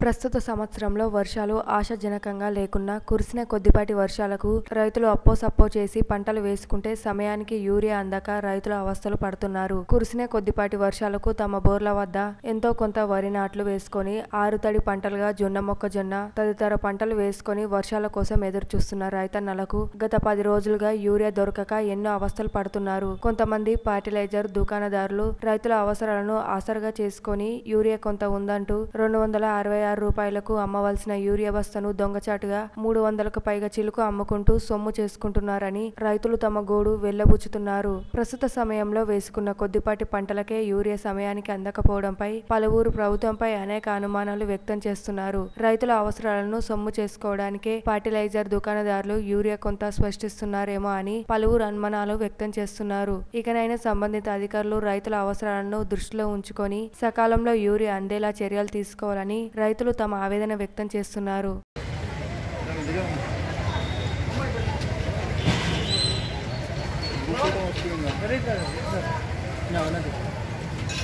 ప్రస్తుత సంవత్సరంలో వర్షాలు ఆశాజనకంగా లేకున్నా కురిసిన కొద్దిపాటి వర్షాలకు రైతులు అప్పోసప్పో చేసి పంటలు వేసుకుంటే సమయానికి యూరియా అందక రైతులు అవస్థలు పడుతున్నారు కురిసిన కొద్దిపాటి వర్షాలకు తమ బోర్ల వద్ద ఎంతో కొంత వరి నాట్లు వేసుకొని ఆరుతడి పంటలుగా జొన్న మొక్కజొన్న తదితర పంటలు వేసుకొని వర్షాల కోసం ఎదురు చూస్తున్న రైతన్నలకు గత పది రోజులుగా యూరియా దొరకక ఎన్నో అవస్థలు పడుతున్నారు కొంతమంది ఫర్టిలైజర్ దుకాణదారులు రైతుల అవసరాలను ఆసరగా చేసుకొని యూరియా కొంత ఉందంటూ రెండు వందల అరవై ఆరు రూపాయలకు అమ్మవలసిన యూరియా బస్తను దొంగచాటుగా మూడు వందలకు పైగా చిలుకు అమ్ముకుంటూ సొమ్ము చేసుకుంటున్నారని రైతులు తమ గోడు వెళ్లబుచ్చుతున్నారు ప్రస్తుత సమయంలో వేసుకున్న కొద్దిపాటి పంటలకే యూరియా సమయానికి అందకపోవడంపై పలువురు ప్రభుత్వంపై అనేక అనుమానాలు వ్యక్తం చేస్తున్నారు రైతుల అవసరాలను సొమ్ము చేసుకోవడానికే ఫర్టిలైజర్ దుకాణదారులు యూరియా కొంత స్పష్టిస్తున్నారేమో అని పలువురు అనుమానాలు వ్యక్తం చేస్తున్నారు ఇకనైనా సంబంధిత అధికారులు రైతుల అవసరాలను దృష్టిలో ఉంచుకొని సకాలంలో యూరియా అందేలా చర్యలు తీసుకోవాలని రైతులు తమ ఆవేదన వ్యక్తం చేస్తున్నారు No, no.